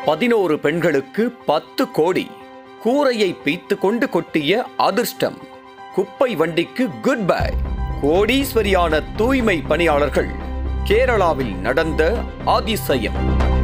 பதினோரு பெண்களுக்கு பத்து கோடி கூரையை பீத்து கொண்டு கொட்டிய அதிர்ஷ்டம் குப்பை வண்டிக்கு குட் பை கோடீஸ்வரியான தூய்மை பணியாளர்கள் கேரளாவில் நடந்த அதிசயம்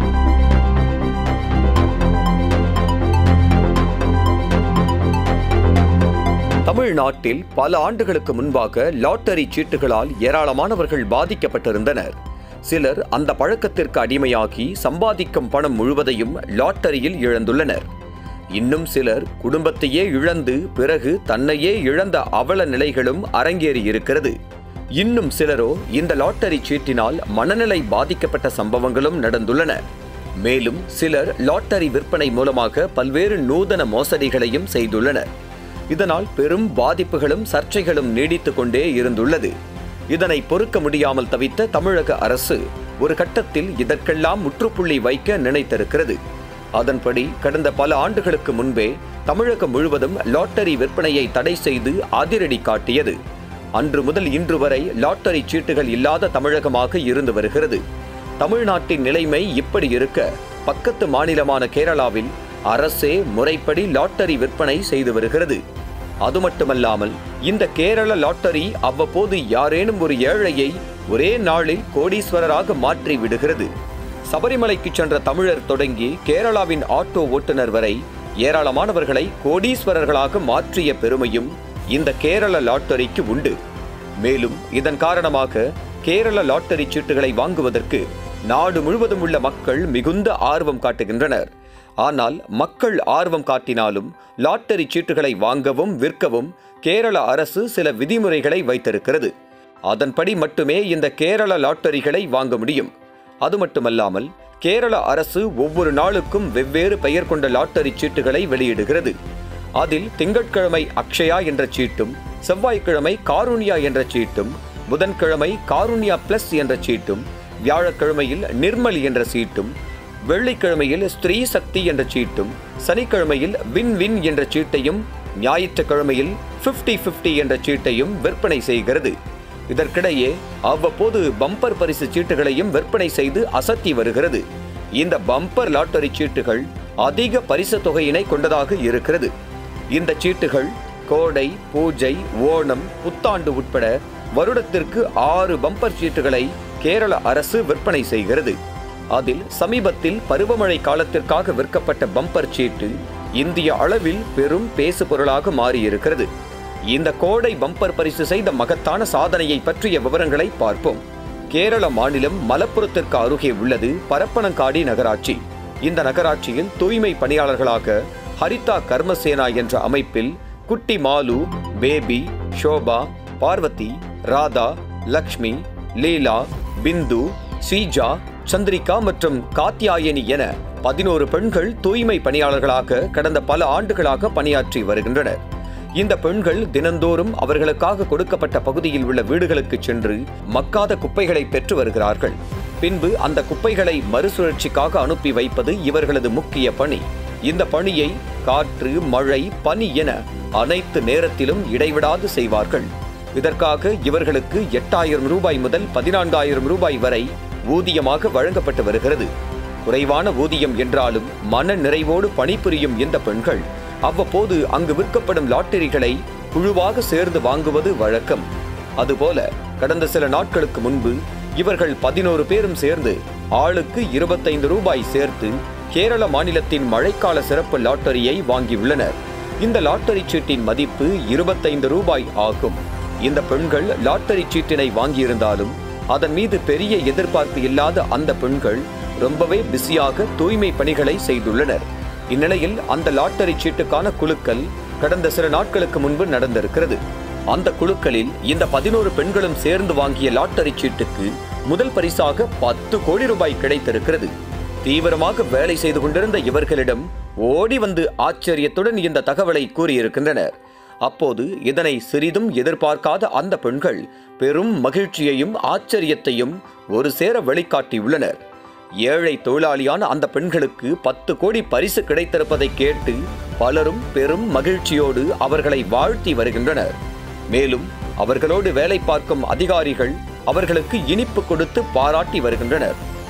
தமிழ்நாட்டில் பல ஆண்டுகளுக்கு முன்பாக லாட்டரி சீட்டுகளால் ஏராளமானவர்கள் பாதிக்கப்பட்டிருந்தனர் சிலர் அந்த பழக்கத்திற்கு அடிமையாகி சம்பாதிக்கும் பணம் முழுவதையும் லாட்டரியில் இழந்துள்ளனர் இன்னும் சிலர் குடும்பத்தையே இழந்து பிறகு தன்னையே இழந்த அவல நிலைகளும் அரங்கேறி இருக்கிறது இன்னும் சிலரோ இந்த லாட்டரி சீட்டினால் மனநிலை பாதிக்கப்பட்ட சம்பவங்களும் நடந்துள்ளன மேலும் சிலர் லாட்டரி விற்பனை மூலமாக பல்வேறு நூதன மோசடிகளையும் செய்துள்ளனர் இதனால் பெரும் பாதிப்புகளும் சர்ச்சைகளும் நீடித்துக் கொண்டே இருந்துள்ளது இதனை பொறுக்க முடியாமல் தவித்த தமிழக அரசு ஒரு கட்டத்தில் இதற்கெல்லாம் முற்றுப்புள்ளி வைக்க நினைத்திருக்கிறது அதன்படி கடந்த பல ஆண்டுகளுக்கு முன்பே தமிழகம் முழுவதும் லாட்டரி விற்பனையை தடை செய்து அதிரடி காட்டியது அன்று முதல் இன்று வரை லாட்டரி சீட்டுகள் இல்லாத தமிழகமாக இருந்து வருகிறது தமிழ்நாட்டின் நிலைமை இப்படி இருக்க பக்கத்து மாநிலமான கேரளாவில் அரசே முறைப்படி லாட்டரி விற்பனை செய்து வருகிறது அது மட்டுமல்லாமல் இந்த கேரள லாட்டரி அவ்வப்போது யாரேனும் ஒரு ஏழையை ஒரே நாளில் கோடீஸ்வரராக மாற்றி விடுகிறது சபரிமலைக்கு சென்ற தமிழர் தொடங்கி கேரளாவின் ஆட்டோ ஓட்டுநர் வரை ஏராளமானவர்களை கோடீஸ்வரர்களாக மாற்றிய பெருமையும் இந்த கேரள லாட்டரிக்கு உண்டு மேலும் இதன் காரணமாக கேரள லாட்டரி சீட்டுகளை வாங்குவதற்கு நாடு முழுவதும் உள்ள மக்கள் மிகுந்த ஆர்வம் காட்டுகின்றனர் ஆனால் மக்கள் ஆர்வம் காட்டினாலும் லாட்டரி சீட்டுகளை வாங்கவும் விற்கவும் கேரள அரசு சில விதிமுறைகளை வைத்திருக்கிறது அதன்படி மட்டுமே இந்த கேரள லாட்டரிகளை வாங்க முடியும் அது மட்டுமல்லாமல் கேரள அரசு ஒவ்வொரு நாளுக்கும் வெவ்வேறு பெயர் கொண்ட லாட்டரி சீட்டுகளை வெளியிடுகிறது அதில் திங்கட்கிழமை அக்ஷயா என்ற சீட்டும் செவ்வாய்க்கிழமை காருண்யா என்ற சீட்டும் புதன்கிழமை காருண்யா பிளஸ் என்ற சீட்டும் வியாழக்கிழமையில் நிர்மல் என்ற சீட்டும் வெள்ளிக்கிழமையில் ஸ்திரீ சக்தி என்ற சீட்டும் சனிக்கிழமையில் வின் வின் என்ற சீட்டையும் ஞாயிற்றுக்கிழமையில் 50 50 என்ற சீட்டையும் விற்பனை செய்கிறது இதற்கிடையே அவ்வப்போது பம்பர் பரிசு சீட்டுகளையும் விற்பனை செய்து அசத்தி வருகிறது இந்த பம்பர் லாட்டரி சீட்டுகள் அதிக பரிசு தொகையினை கொண்டதாக இருக்கிறது இந்த சீட்டுகள் கோடை பூஜை ஓணம் புத்தாண்டு உட்பட வருடத்திற்கு ஆறு பம்பர் சீட்டுகளை கேரள அரசு விற்பனை செய்கிறது அதில் சமீபத்தில் பருவமழை காலத்திற்காக விற்கப்பட்ட பம்பர் சீட்டு இந்திய அளவில் பெரும் பேசு பொருளாக மாறியிருக்கிறது இந்த கோடை பம்பர் பரிசு செய்த மகத்தான சாதனையை பற்றிய விவரங்களை பார்ப்போம் கேரள மாநிலம் மலப்புரத்திற்கு அருகே உள்ளது பரப்பனங்காடி நகராட்சி இந்த நகராட்சியில் தூய்மை பணியாளர்களாக ஹரிதா கர்மசேனா என்ற அமைப்பில் குட்டி மாலு பேபி ஷோபா பார்வதி ராதா லக்ஷ்மி லீலா பிந்து ஸ்ரீஜா சந்திரிகா மற்றும் காத்யாயனி என பதினோரு பெண்கள் தூய்மை பணியாளர்களாக கடந்த பல ஆண்டுகளாக பணியாற்றி வருகின்றனர் இந்த பெண்கள் தினந்தோறும் அவர்களுக்காக கொடுக்கப்பட்ட பகுதியில் உள்ள வீடுகளுக்கு சென்று மக்காத குப்பைகளை பெற்று வருகிறார்கள் பின்பு அந்த குப்பைகளை மறுசுழற்சிக்காக அனுப்பி வைப்பது இவர்களது முக்கிய பணி இந்த பணியை காற்று மழை பனி என அனைத்து நேரத்திலும் இடைவிடாது செய்வார்கள் இதற்காக இவர்களுக்கு எட்டாயிரம் ரூபாய் முதல் பதினான்காயிரம் ரூபாய் வரை ஊதியமாக வழங்கப்பட்டு வருகிறது குறைவான ஊதியம் என்றாலும் மன நிறைவோடு பணிபுரியும் இந்த பெண்கள் அவ்வப்போது அங்கு விற்கப்படும் லாட்டரிகளை குழுவாக சேர்ந்து வாங்குவது வழக்கம் அதுபோல கடந்த சில நாட்களுக்கு முன்பு இவர்கள் பதினோரு பேரும் சேர்ந்து ஆளுக்கு இருபத்தைந்து ரூபாய் சேர்த்து கேரள மாநிலத்தின் மழைக்கால சிறப்பு லாட்டரியை வாங்கியுள்ளனர் இந்த லாட்டரி சீட்டின் மதிப்பு இருபத்தைந்து ரூபாய் ஆகும் இந்த பெண்கள் லாட்டரி சீட்டினை வாங்கியிருந்தாலும் அதன் மீது பெரிய எதிர்பார்ப்பு இல்லாத அந்த பெண்கள் ரொம்பவே பிஸியாக தூய்மை பணிகளை செய்துள்ளனர் இந்நிலையில் அந்த லாட்டரி சீட்டுக்கான குழுக்கள் கடந்த சில நாட்களுக்கு முன்பு நடந்திருக்கிறது அந்த குழுக்களில் இந்த பதினோரு பெண்களும் சேர்ந்து வாங்கிய லாட்டரி சீட்டுக்கு முதல் பரிசாக பத்து கோடி ரூபாய் கிடைத்திருக்கிறது தீவிரமாக வேலை செய்து கொண்டிருந்த இவர்களிடம் ஓடி வந்து ஆச்சரியத்துடன் இந்த தகவலை கூறியிருக்கின்றனர் அப்போது இதனை சிறிதும் எதிர்பார்க்காத அந்த பெண்கள் பெரும் மகிழ்ச்சியையும் ஆச்சரியத்தையும் ஒரு சேர வெளிக்காட்டியுள்ளனர் ஏழை தொழிலாளியான அந்த பெண்களுக்கு பத்து கோடி பரிசு கிடைத்திருப்பதை கேட்டு பலரும் பெரும் மகிழ்ச்சியோடு அவர்களை வாழ்த்தி வருகின்றனர் மேலும் அவர்களோடு வேலை பார்க்கும் அதிகாரிகள் அவர்களுக்கு இனிப்பு கொடுத்து பாராட்டி வருகின்றனர்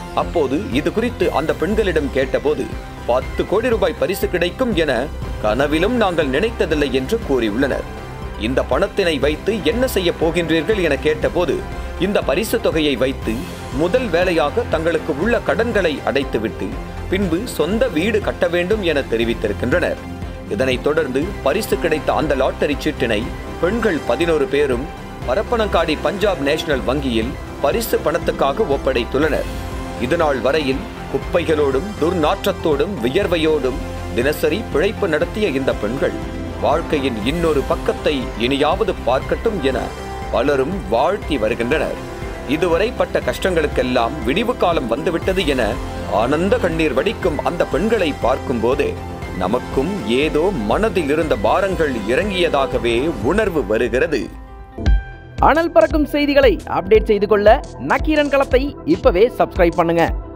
அப்போது இது குறித்து அந்த பெண்களிடம் கேட்டபோது பத்து கோடி ரூபாய் பரிசு கிடைக்கும் என கனவிலும் நாங்கள் நினைத்ததில்லை என்று கூறியுள்ளனர் இந்த பணத்தினை வைத்து என்ன செய்ய போகின்றீர்கள் என கேட்டபோது இந்த பரிசு தொகையை வைத்து முதல் வேலையாக தங்களுக்கு உள்ள கடன்களை அடைத்துவிட்டு பின்பு சொந்த வீடு கட்ட வேண்டும் என தெரிவித்திருக்கின்றனர் இதனைத் தொடர்ந்து பரிசு கிடைத்த அந்த லாட்டரி சீட்டினை பெண்கள் பதினோரு பேரும் பரப்பனங்காடி பஞ்சாப் நேஷனல் வங்கியில் பரிசு பணத்துக்காக ஒப்படைத்துள்ளனர் இதுநாள் வரையில் குப்பைகளோடும் துர்நாற்றத்தோடும் வியர்வையோடும் தினசரி பிழைப்பு நடத்திய இந்த பெண்கள் வாழ்க்கையின் இன்னொரு பக்கத்தை இனியாவது பார்க்கட்டும் என பலரும் வாழ்த்தி வருகின்றனர் இதுவரை பட்ட கஷ்டங்களுக்கெல்லாம் விடிவு காலம் வந்துவிட்டது என ஆனந்த கண்ணீர் வடிக்கும் அந்த பெண்களை பார்க்கும்போதே நமக்கும் ஏதோ மனதில் இருந்த பாரங்கள் இறங்கியதாகவே உணர்வு வருகிறது அனல் பறக்கும் செய்திகளை அப்டேட் செய்து கொள்ள நக்கீரன் களத்தை இப்பவே சப்ஸ்கிரைப் பண்ணுங்க